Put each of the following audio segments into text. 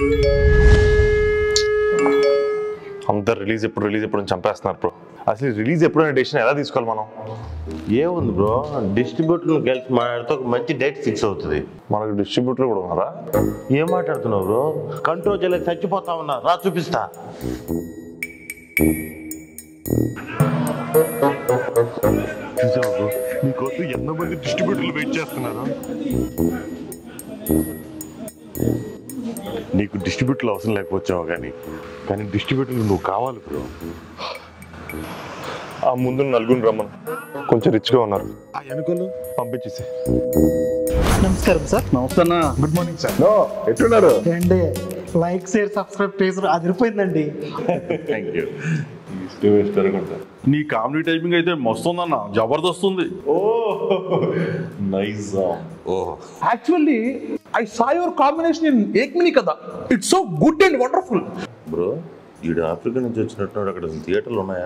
అందరు రిలీజ్ ఎప్పుడు రిలీజ్ ఎప్పుడు అని చంపేస్తున్నారు బ్రో అసలు రిలీజ్ ఎప్పుడు అనే డెసిషన్ ఎలా తీసుకోవాలి మనం ఏముంది బ్రో డిస్ట్రిబ్యూటర్లు కలిసి మాట్లాడితే ఒక మంచి డేట్ ఫిక్స్ అవుతుంది మనకు డిస్ట్రిబ్యూటర్ కూడా ఉన్నారా ఏం మాట్లాడుతున్నావు బ్రో కంట్రోల్ చేయలేక చచ్చిపోతా ఉన్నా రా చూపిస్తా చూసావా బ్రో నీకోసం ఎంతమంది డిస్ట్రిబ్యూటర్లు వెయిట్ చేస్తున్నారు నీకు డిస్ట్రిబ్యూటర్లు అవసరం లేకపోవచ్చావు కానీ కానీ డిస్ట్రిబ్యూటర్లు నువ్వు కావాలి బ్రో ఆ ముందు నలుగురు రమ్మను కొంచెం రిచ్గా ఉన్నారు ఆ వెనుకలు పంపించేసి నమస్కారం సార్ నమస్తేనా గుడ్ మార్నింగ్ సార్ నో ఎట్టున్నారు అండి లైక్ షేర్ సబ్స్క్రైబ్ చేసారు అదిరిపోయిందండి థ్యాంక్ యూ నీ కామెడీ టైపింగ్ అయితే మస్తు ఉందన్న జబర్దస్త్ ఉంది oh nice oh actually I saw your combination in ఏక్మిని కదా it's so good and wonderful bro ఈడు ఆఫ్రికా నుంచి వచ్చినట్టు అక్కడ థియేటర్లు ఉన్నాయా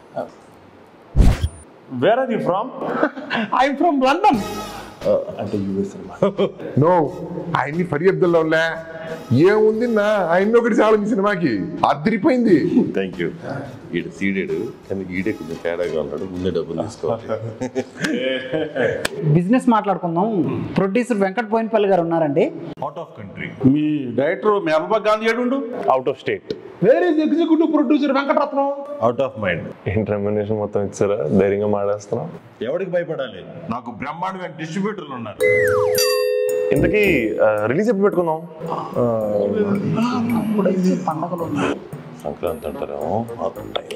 where are you from I'm from London అంటే యూఎస్ నో ఆయన్ని ఫరియబ్దుల్లో ఉండే ఏముంది నా ఆయన్ని ఒకటి చాలు మీ సినిమాకి అదిరిపోయింది థ్యాంక్ యూ ఈడు సీడెడ్ కానీ ఈడే కొంచెం తేడాగా ఉన్నాడు ముందే డబ్బులు తీసుకోవాలి బిజినెస్ మాట్లాడుకుందాం ప్రొడ్యూసర్ వెంకట్ బోయినపల్లి గారు ఉన్నారండి అవుట్ ఆఫ్ కంట్రీ మీ డైరెక్టర్ మేనబా గాంధీ ఏడుండు out of state where is executive producer Venkataratnam out of mind ఏంటి రెమ్యునేషన్ మొత్తం ఇచ్చారా ధైర్యంగా మాడేస్తున్నాం ఎవరికి భయపడాలి నాకు బ్రహ్మాండమైన డిస్ట్రిబ్యూటర్లు ఉన్నారు ఇంతకీ రిలీజ్ ఎప్పుడు పెట్టుకుందాం పండగలు సంక్రాంతి అంటారేమో ఆ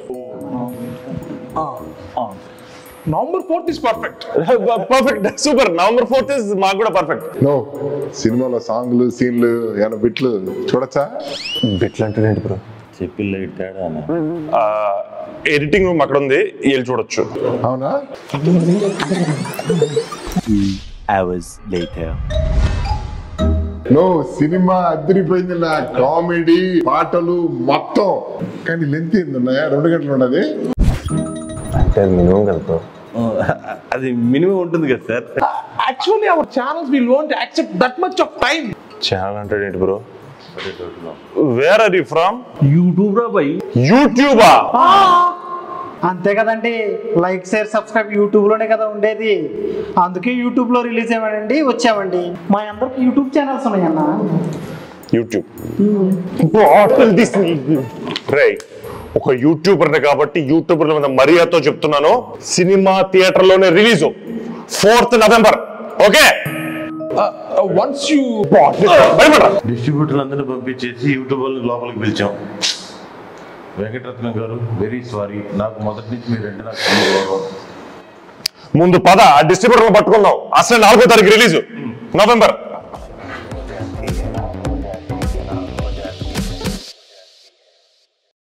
time. November fourth is perfect perfect super November fourth is మాకు కూడా పర్ఫెక్ట్ నో సినిమాలో సాంగ్లు సీన్లు ఏమైనా బిట్లు చూడొచ్చా బిట్లు అంటే ఏంటి బ్రో చెప్పి లైట్ తేడా అన్న. ఎడిటింగ్ రూమ్ అక్కడ ఉంది వెళ్ళి చూడొచ్చు అవునా hours later. నో సినిమా అదిరిపోయింది నా కామెడీ పాటలు మొత్తం కానీ లెంత్ ఏంది ఉన్నాయా రెండు గంటలు ఉన్నది అంటే మినిమం కదా బ్రో అది మినిమం ఉంటుంది కదా sir actually our channels will won't accept that much of time channel అంటే ఏంటి bro where are you from YouTube రా బై యూట్యూబా అంతే కదండి లైక్ షేర్ సబ్స్క్రైబ్ యూట్యూబ్ లోనే కదా ఉండేది అందుకే యూట్యూబ్ లో రిలీజ్ అయ్యామండి వచ్చామండి మా అందరికి యూట్యూబ్ ఛానల్స్ ఉన్నాయన్న యూట్యూబ్ రే ఒక యూట్యూబర్ కాబట్టి యూట్యూబర్ మీద మర్యాదతో చెప్తున్నాను సినిమా థియేటర్ లోనే release fourth November okay once you భయపడరా డిస్ట్రిబ్యూటర్లు అందరినీ పంపించేసి యూట్యూబ్ వాళ్ళని లోపలికి పిలిచాం వెంకటరత్నం గారు వెరీ సారీ నాకు మొదటి నుంచి మీరంటే నాకు చాలా గౌరవం ముందు పద ఆ డిస్ట్రిబ్యూటర్ పట్టుకుందాం అసలు నాలుగో తారీఖు రిలీజ్ నవంబర్